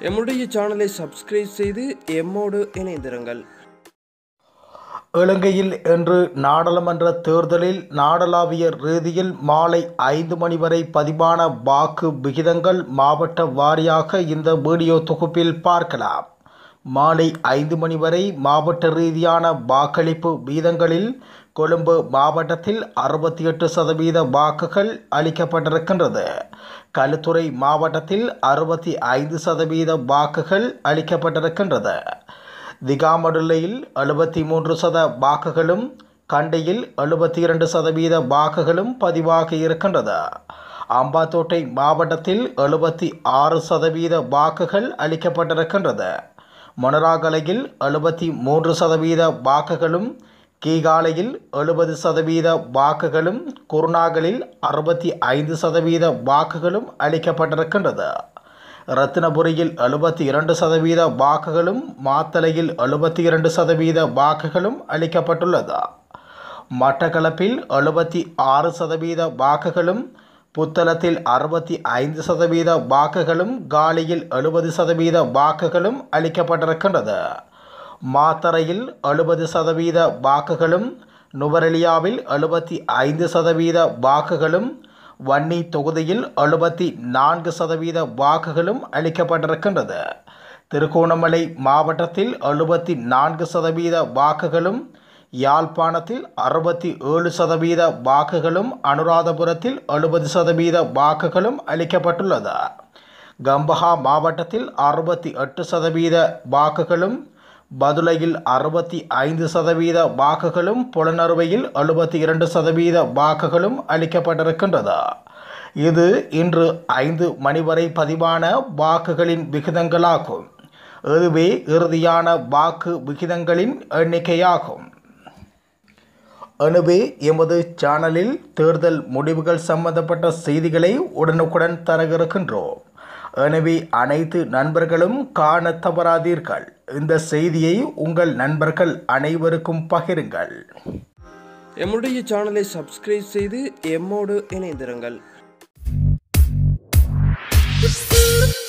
எம்முடைய சேனலை சப்ஸ்கிரைப் செய்து எம்மோடு இணைந்திருங்கள் இலங்கையில் இன்று நாடாளுமன்ற தேர்தலில் நாடளாவிய ரீதியில் மாலை ஐந்து மணி வரை பதிவான வாக்கு விகிதங்கள் மாவட்ட வாரியாக இந்த வீடியோ தொகுப்பில் பார்க்கலாம் மாலை ஐந்து மணி வரை மாவட்ட ரீதியான வாக்களிப்பு வீதங்களில் கொழும்பு மாவட்டத்தில் அறுபத்தி எட்டு சதவீத வாக்குகள் அளிக்கப்பட்டிருக்கின்றது களுத்துறை மாவட்டத்தில் அறுபத்தி ஐந்து சதவீத வாக்குகள் அளிக்கப்பட்டிருக்கின்றது திகாமடுல்லையில் எழுபத்தி மூன்று சத வாக்குகளும் கண்டியில் எழுபத்தி இரண்டு சதவீத வாக்குகளும் பதிவாகி இருக்கின்றது அம்பாத்தோட்டை மாவட்டத்தில் எழுபத்தி ஆறு சதவீத வாக்குகள் அளிக்கப்பட்டிருக்கின்றது மொனராகலையில் எழுபத்தி மூன்று சதவீத வாக்குகளும் கீகாலையில் எழுபது சதவீத வாக்குகளும் குருநாகலில் அறுபத்தி ஐந்து சதவீத வாக்குகளும் அளிக்கப்பட்டிருக்கின்றது ரத்தினபுரியில் எழுபத்தி இரண்டு சதவீத வாக்குகளும் மாத்தலையில் எழுபத்தி இரண்டு சதவீத வாக்குகளும் அளிக்கப்பட்டுள்ளது மட்டக்களப்பில் எழுபத்தி ஆறு சதவீத வாக்குகளும் புத்தளத்தில் அறுபத்தி ஐந்து சதவீத வாக்குகளும் காலியில் எழுபது சதவீத வாக்குகளும் அளிக்கப்பட்டிருக்கின்றது மாத்தறையில் எழுபது சதவீத வாக்குகளும் நுவரெலியாவில் எழுபத்தி ஐந்து சதவீத வாக்குகளும் வன்னி தொகுதியில் எழுபத்தி நான்கு சதவீத வாக்குகளும் அளிக்கப்பட்டிருக்கின்றது திருகோணமலை மாவட்டத்தில் எழுபத்தி நான்கு சதவீத வாக்குகளும் யாழ்ப்பாணத்தில் அறுபத்தி ஏழு சதவீத வாக்குகளும் அனுராதபுரத்தில் எழுபது சதவீத வாக்குகளும் அளிக்கப்பட்டுள்ளது கம்பஹா மாவட்டத்தில் அறுபத்தி எட்டு சதவீத வாக்குகளும் பதுளையில் அறுபத்தி ஐந்து சதவீத வாக்குகளும் புலனறுவையில் எழுபத்தி இரண்டு சதவீத வாக்குகளும் அளிக்கப்பட்டிருக்கின்றது இது இன்று ஐந்து மணி வரை பதிவான வாக்குகளின் விகிதங்களாகும் இதுவே இறுதியான வாக்கு விகிதங்களின் எண்ணிக்கையாகும் எனவே எமது சேனலில் தேர்தல் முடிவுகள் சம்பந்தப்பட்ட செய்திகளை உடனுக்குடன் தர இருக்கின்றோம் எனவே அனைத்து நண்பர்களும் காண தவறாதீர்கள் இந்த செய்தியை உங்கள் நண்பர்கள் அனைவருக்கும் பகிருங்கள் எம்முடைய சேனலை சப்ஸ்கிரைப் செய்து எம்மோடு இணைந்திருங்கள் Thank you.